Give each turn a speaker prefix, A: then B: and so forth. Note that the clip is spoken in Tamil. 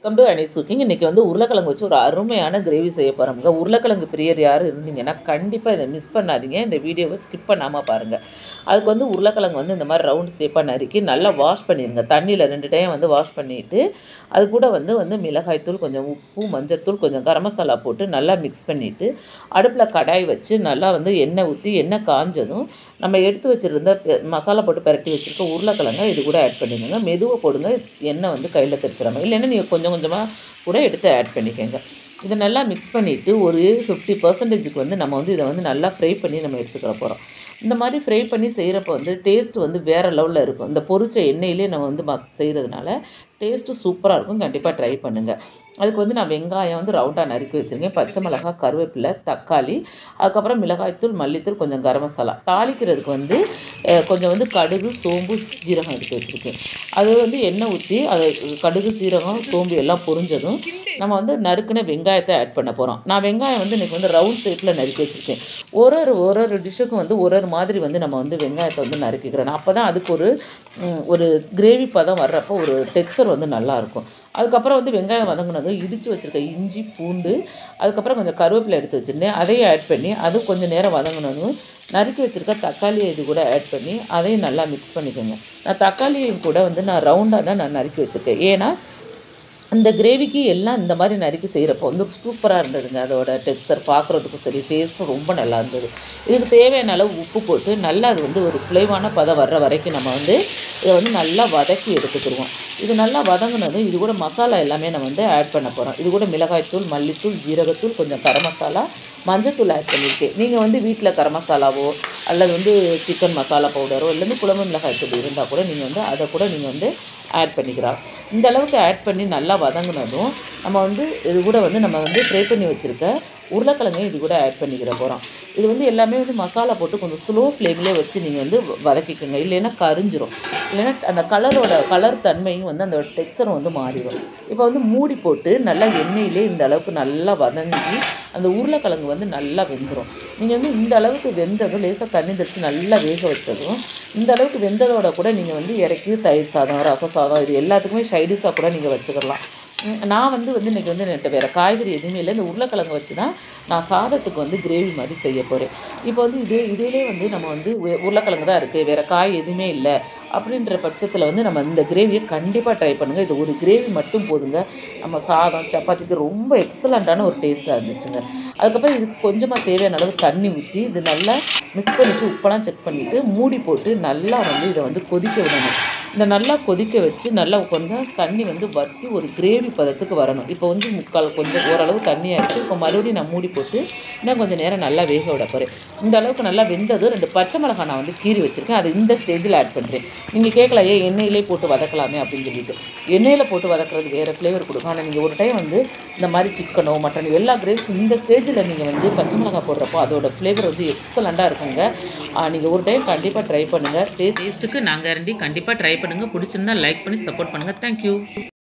A: வெல்கம் டு அனிஸ் குக்கிங் இன்றைக்கி வந்து உருளைக்கிழங்கு வச்சு ஒரு அருமையான கிரேவி செய்ய போகிறோம்ங்க உருளைக்கிழங்கு பிரியர் யார் இருந்தீங்கன்னா கண்டிப்பாக இதை மிஸ் பண்ணாதீங்க இந்த வீடியோவை ஸ்கிப் பண்ணாமல் பாருங்கள் அதுக்கு வந்து உருளைக்கிழங்கு வந்து இந்த மாதிரி ரவுண்ட் ஷேப்பாக நறுக்கி நல்லா வாஷ் பண்ணிடுங்க தண்ணியில் ரெண்டு டைம் வந்து வாஷ் பண்ணிவிட்டு அது கூட வந்து வந்து மிளகாய்த்தூள் கொஞ்சம் உப்பு மஞ்சத்தூள் கொஞ்சம் கரம் மசாலா போட்டு நல்லா மிக்ஸ் பண்ணிவிட்டு அடுப்பில் கடாய் வச்சு நல்லா வந்து எண்ணெய் ஊற்றி எண்ணெய் காஞ்சதும் நம்ம எடுத்து வச்சுருந்த பெ- மசாலா போட்டு பிரட்டி வச்சுருக்க உருளைக்கிழங்க இது கூட ஆட் பண்ணிடுங்க மெதுவாக போடுங்க எண்ணெய் வந்து கையில் தெரிச்சிடாம இல்லைன்னா நீங்கள் கொஞ்சம் கொஞ்சமாக கூட எடுத்து ஆட் பண்ணிக்கோங்க இதை நல்லா மிக்ஸ் பண்ணிவிட்டு ஒரு ஃபிஃப்டி பர்சன்டேஜுக்கு வந்து நம்ம வந்து இதை வந்து நல்லா ஃப்ரை பண்ணி நம்ம எடுத்துக்கிற போகிறோம் இந்த மாதிரி ஃப்ரை பண்ணி செய்கிறப்ப வந்து டேஸ்ட் வந்து வேறு லெவலில் இருக்கும் இந்த பொரிச்ச எண்ணெயிலே நம்ம வந்து ம செய்கிறதுனால டேஸ்ட்டு சூப்பராக இருக்கும் கண்டிப்பாக ட்ரை பண்ணுங்கள் அதுக்கு வந்து நான் வெங்காயம் வந்து ரவுண்டாக நறுக்கி வச்சுருக்கேன் பச்சை மிளகாய் கருவேப்பிலை தக்காளி அதுக்கப்புறம் மிளகாய்த்தூள் மல்லித்தூள் கொஞ்சம் கரம் மசாலா தாளிக்கிறதுக்கு வந்து அஹ், கொஞ்சம் வந்து கடுகு சோம்பு ஜீரகம் எடுத்து வச்சுருக்கேன் அது வந்து எண்ணெய் ஊற்றி அதை கடுகு சீரகம் சோம்பு எல்லாம் பொரிஞ்சதும் நம்ம வந்து நறுக்குன வெங்காயத்தை ஆட் பண்ண போகிறோம் நான் வெங்காயம் வந்து இன்றைக்கி வந்து ரவுண்ட் ஷேப்பில் நறுக்கி வச்சுருக்கேன் ஒரு ஒரு ஒரு ஒரு டிஷ்ஷுக்கும் வந்து ஒரு ஒரு மாதிரி வந்து நம்ம வந்து வெங்காயத்தை வந்து நறுக்கிக்கிறோம் அப்போ தான் அதுக்கு ஒரு ம், ஒரு கிரேவி பதம் வர்றப்போ ஒரு டெக்ஸ்சர் வந்து நல்லாயிருக்கும் அதுக்கப்புறம் வந்து வெங்காயம் வதங்கினதும் இடித்து வச்சுருக்க இஞ்சி பூண்டு அதுக்கப்புறம் கொஞ்சம் கருவேப்பிலை எடுத்து வச்சுருந்தேன் அதையும் ஆட் பண்ணி அது கொஞ்சம் நேரம் வதங்கினதும் நறுக்கி வச்சுருக்க தக்காளியை இது கூட ஆட் பண்ணி அதையும் நல்லா மிக்ஸ் பண்ணிக்கோங்க நான் தக்காளியும் கூட வந்து நான் ரவுண்டாக தான் நான் நறுக்கி வச்சுருக்கேன் ஏன்னா அந்த கிரேவிக்கு எல்லாம் இந்த மாதிரி நறுக்கி செய்கிறப்போ வந்து சூப்பராக இருந்ததுங்க அதோட டெக்ஸ்சர் பார்க்குறதுக்கும் சரி டேஸ்ட்டும் ரொம்ப நல்லா இருந்தது இதுக்கு தேவையான அளவு உப்பு போட்டு நல்லா அது வந்து ஒரு ஃப்ளேவான பதம் வர்ற வரைக்கும் நம்ம வந்து இதை வந்து நல்லா வதக்கி எடுத்துக்கிடுவோம் இது நல்லா வதங்கினதும் இது கூட மசாலா எல்லாமே நம்ம வந்து ஆட் பண்ண போகிறோம் இது கூட மிளகாய்த்தூள் மல்லித்தூள் ஜீரகத்தூள் கொஞ்சம் கரம் மசாலா மஞ்சத்தூள் ஆட் பண்ணியிருக்கேன் நீங்கள் வந்து வீட்டில் கரம் மசாலாவோ அல்லது வந்து சிக்கன் மசாலா பவுடரோ இல்லைன்னு குழம்பு மிளகாய்த்தூள் இருந்தால் கூட நீங்கள் வந்து அதை கூட நீங்கள் வந்து ஆட் பண்ணிக்கலாம் இந்த அளவுக்கு ஆட் பண்ணி நல்லா வதங்கினதும் நம்ம வந்து இது கூட வந்து நம்ம வந்து ஃப்ரை பண்ணி வச்சுருக்க உருளைக்கிழங்கையும் இது கூட ஆட் பண்ணிக்கிற போகிறோம் இது வந்து எல்லாமே வந்து மசாலா போட்டு கொஞ்சம் ஸ்லோ ஃப்ளேம்லேயே வச்சு நீங்கள் வந்து வ- வதக்கிக்கோங்க இல்லைன்னா கரிஞ்சிரும் இல்லைன்னா அந்த கலரோட கலர் தன்மையும் வந்து அந்த டெக்ஸ்சரும் வந்து மாறிடும் இப்போ வந்து மூடி போட்டு நல்லா எண்ணெயிலே இந்த அளவுக்கு நல்லா வதங்கி அந்த உருளைக்கிழங்கு வந்து நல்லா வெந்துடும் நீங்கள் வந்து இந்த அளவுக்கு வெந்ததும் லேசாக தண்ணி தெளித்து நல்லா வேக வச்சதும் இந்த அளவுக்கு வெந்ததோட கூட நீங்கள் வந்து இறக்கி தயிர் சாதம் ரச சாதம் இது எல்லாத்துக்குமே சைடிஷாக கூட நீங்கள் வச்சுக்கலாம் ம், நான் வந்து வந்து இன்றைக்கி வந்து என்கிட்ட வேறு காய்கறி எதுவுமே இல்லை இந்த உருளைக்கிழங்கு வச்சு தான் நான் சாதத்துக்கு வந்து கிரேவி மாதிரி செய்ய போகிறேன் இப்போ வந்து இதே இதிலே வந்து நம்ம வந்து உ- உருளைக்கிழங்கு தான் இருக்குது வேறு காய் எதுவுமே இல்லை அப்படின்ற பட்சத்தில் வந்து நம்ம இந்த கிரேவியை கண்டிப்பாக ட்ரை பண்ணுங்கள் இது ஒரு கிரேவி மட்டும் போதுங்க நம்ம சாதம் சப்பாத்திக்கு ரொம்ப எக்ஸலண்ட்டான ஒரு டேஸ்ட்டாக இருந்துச்சுங்க அதுக்கப்புறம் இதுக்கு கொஞ்சமாக தேவையான அளவு தண்ணி ஊற்றி இது நல்லா மிக்ஸ் பண்ணிவிட்டு உப்பெல்லாம் செக் பண்ணிவிட்டு மூடி போட்டு நல்லா வந்து இதை வந்து கொதிக்க விடணும் இந்த நல்லா கொதிக்க வச்சு நல்லா கொஞ்சம் தண்ணி வந்து வற்றி ஒரு கிரேவி பதத்துக்கு வரணும் இப்போ வந்து முக்கால் கொஞ்சம் ஓரளவு தண்ணியாக இருக்குது இப்போ மறுபடியும் நான் மூடி போட்டு இன்னும் கொஞ்சம் நேரம் நல்லா வேக விட போகிறேன் இந்த அளவுக்கு நல்லா வெந்ததும் ரெண்டு பச்சை மிளகாய் நான் வந்து கீறி வச்சுருக்கேன் அது இந்த ஸ்டேஜில் ஆட் பண்ணுறேன் நீங்கள் கேட்கல ஏன் எண்ணெயிலே போட்டு வதக்கலாமே அப்படின்னு சொல்லிட்டு எண்ணெயில் போட்டு வதக்குறது வேறு ஃப்ளேவர் கொடுக்கும் ஆனால் நீங்கள் ஒரு டைம் வந்து இந்த மாதிரி சிக்கனோ மட்டன் எல்லா கிரேவிக்கும் இந்த ஸ்டேஜில் நீங்கள் வந்து பச்சை மிளகாய் போடுறப்போ அதோட ஃப்ளேவர் வந்து எக்ஸலண்ட்டாக இருக்குங்க நீங்கள் ஒரு டைம் கண்டிப்பாக ட்ரை பண்ணுங்கள் டேஸ்ட் டேஸ்ட்டுக்கு நாங்கள் கண்டிப்பாக ட்ரை பண்ணுங்கள் பிடிச்சிருந்தா லைக் பண்ணி சப்போர்ட் பண்ணுங்கள் தேங்க்யூ